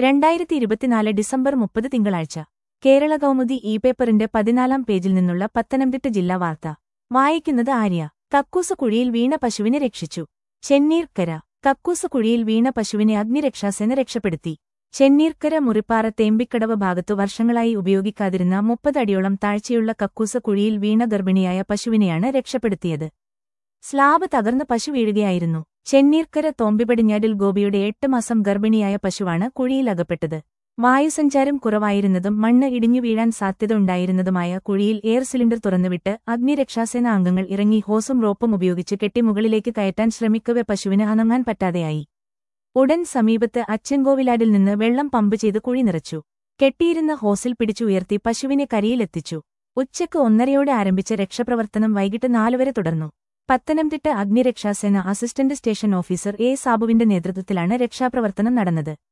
രണ്ടായിരത്തി ഇരുപത്തിനാല് ഡിസംബർ മുപ്പത് തിങ്കളാഴ്ച കേരള കൗമുദി ഇ പേപ്പറിന്റെ പതിനാലാം പേജിൽ നിന്നുള്ള പത്തനംതിട്ട ജില്ലാ വാർത്ത വായിക്കുന്നത് ആര്യ കക്കൂസ് കുഴിയിൽ വീണ പശുവിനെ രക്ഷിച്ചു ചെന്നീർക്കര കക്കൂസ് കുഴിയിൽ വീണ പശുവിനെ അഗ്നിരക്ഷാസേന രക്ഷപ്പെടുത്തി ചെന്നീർക്കര മുറിപ്പാറ തേമ്പിക്കടവ് ഭാഗത്തു വർഷങ്ങളായി ഉപയോഗിക്കാതിരുന്ന മുപ്പത് അടിയോളം താഴ്ചയുള്ള കക്കൂസ് കുഴിയിൽ വീണ ഗർഭിണിയായ പശുവിനെയാണ് രക്ഷപ്പെടുത്തിയത് സ്ലാബ് തകർന്ന് പശു വീഴുകയായിരുന്നു ചെന്നീർക്കര തോമ്പിപടിഞ്ഞാടിൽ ഗോപിയുടെ എട്ട് മാസം ഗർഭിണിയായ പശുവാണ് കുഴിയിലകപ്പെട്ടത് വായുസഞ്ചാരം കുറവായിരുന്നതും മണ്ണ് ഇടിഞ്ഞു വീഴാൻ സാധ്യത ഉണ്ടായിരുന്നതുമായ കുഴിയിൽ എയർ സിലിണ്ടർ തുറന്നുവിട്ട് അഗ്നിരക്ഷാസേന അംഗങ്ങൾ ഇറങ്ങി ഹോസും റോപ്പും ഉപയോഗിച്ച് കെട്ടി മുകളിലേക്ക് കയറ്റാൻ ശ്രമിക്കവെ പശുവിന് അനങ്ങാൻ പറ്റാതെയായി ഉടൻ സമീപത്ത് അച്ചൻകോവിലാടിൽ നിന്ന് വെള്ളം പമ്പ് ചെയ്ത് കുഴി നിറച്ചു കെട്ടിയിരുന്ന ഹോസിൽ പിടിച്ചു ഉയർത്തി പശുവിനെ കരയിലെത്തിച്ചു ഉച്ചയ്ക്ക് ഒന്നരയോടെ ആരംഭിച്ച രക്ഷപ്രവർത്തനം വൈകിട്ട് നാലുവരെ തുടർന്നു പത്തനംതിട്ട അഗ്നിരക്ഷാസേന അസിസ്റ്റന്റ് സ്റ്റേഷൻ ഓഫീസർ എ സാബുവിന്റെ നേതൃത്വത്തിലാണ് രക്ഷാപ്രവർത്തനം നടന്നത്